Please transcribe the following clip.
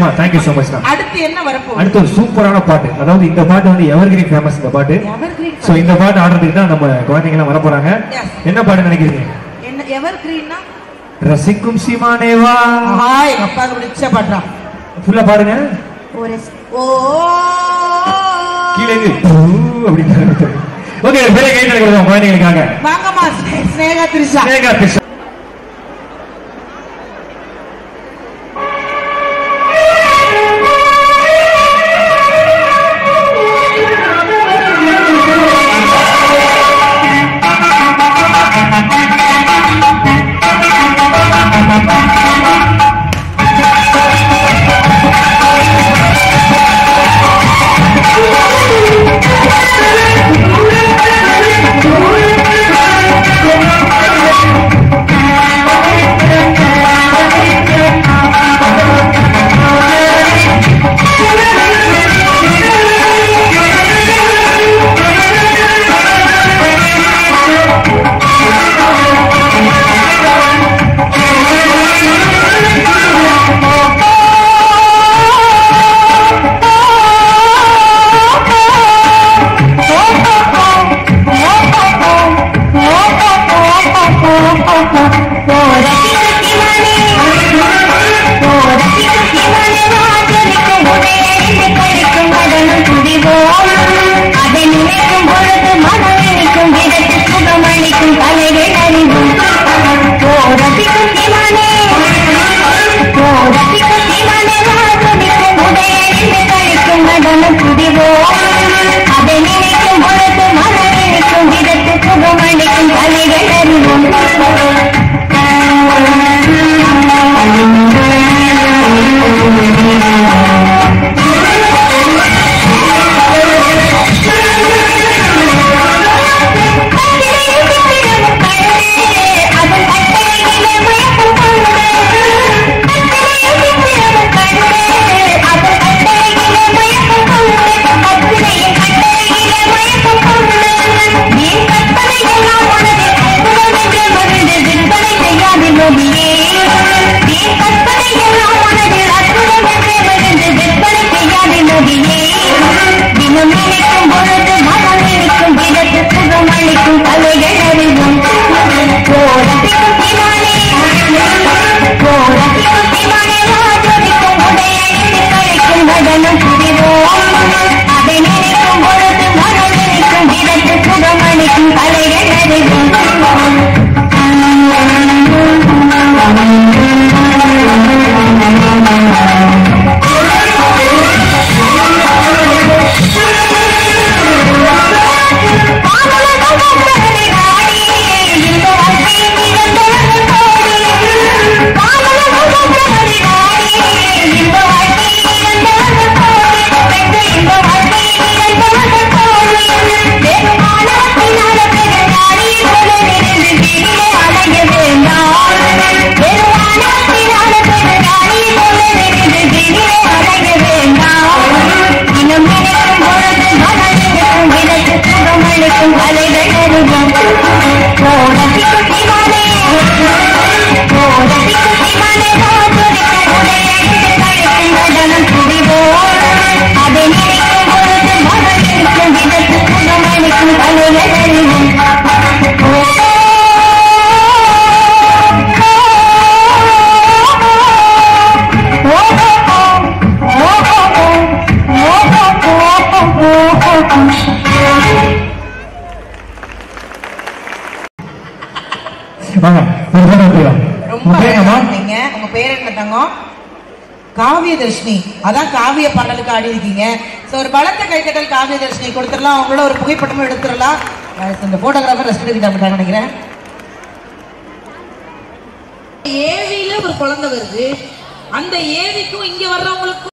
சரிம்மா thank you so much தான் அடுத்து என்ன வரப்போகுது அடுத்து ஒரு சூப்பரான பாட்டு அதாவது இந்த பாட்டு வந்து எவர்கிரீன் ஃபேமஸ் இந்த பாட்டு Evergreen சோ இந்த பாட்டு ஆடுறதுக்கு தான் நம்ம குழந்தைங்க எல்லாம் வர போறாங்க Yes. என்ன பாட்டு நினைக்கிறீங்க என்ன எவர் கிரீன்னா ரசிக்கும் சீமானேவா ஆஹா எங்க அப்பாவுக்கு பிடிச்ச பாட்டா ஃபுல்லா பாடுங்க ஒரு ஓ கீழே இருந்து பூ அப்படின்னு ஓகே பெரிய கை நடக்கிறோம் குழந்தைங்களுக்காக வாங்கம்மா ஸ்னே- ஸ்னேகா திரிஷா ஸ்னேகா கிருஷ்ணா அதை நினைக்கும் பொழுது மனம் நினைக்கும் விதத்து சுகமளிக்கும் கலைகள் அறிவும் தினம் நினைக்கும் பொழுது மனம் நினைக்கும் விதத்து சுகமளிக்கும் கலைகள் அறிவும் போரத்திக்கும் திவானே போரத்திக்கும் திவானே ராஜரிக்கும் உடையணிந்து கழிக்கும் நடனம் புரிவோம் அதை நினைக்கும் பொழுது மனம் நினைக்கும் விதத்து சுகமளிக்கும் கலைகள் அறிவும் அதை நினைக்கும் பொழுது மனம் நினைக்கும் விதத்து சுகமளிக்கும் கலைகள் அறிவும் வாங்க ஒரு பாட்டு போயிடலாம். ரொம்ப உங்க பேர் என்னம்மா? நீங்க உங்க பேர் என்ன தங்கம் காவிய தர்ஷினி அதான் காவிய பாடலுக்கு ஆடி இருக்கீங்க சோ ஒரு பலத்த கைத்தட்டல் காவிய தர்ஷினி கொடுத்துடலாம் அவங்களோட ஒரு புகைப்படமும் எடுத்துடலாம் அஹ் இந்த போட்டோகிராஃபர் ரெஸ்ட் எடுக்கிட்டாங்க நினைக்கிறேன் ஏவியில ஒரு குழந்தை வருது அந்த ஏவிக்கும் இங்க வர்றவங்களுக்கும்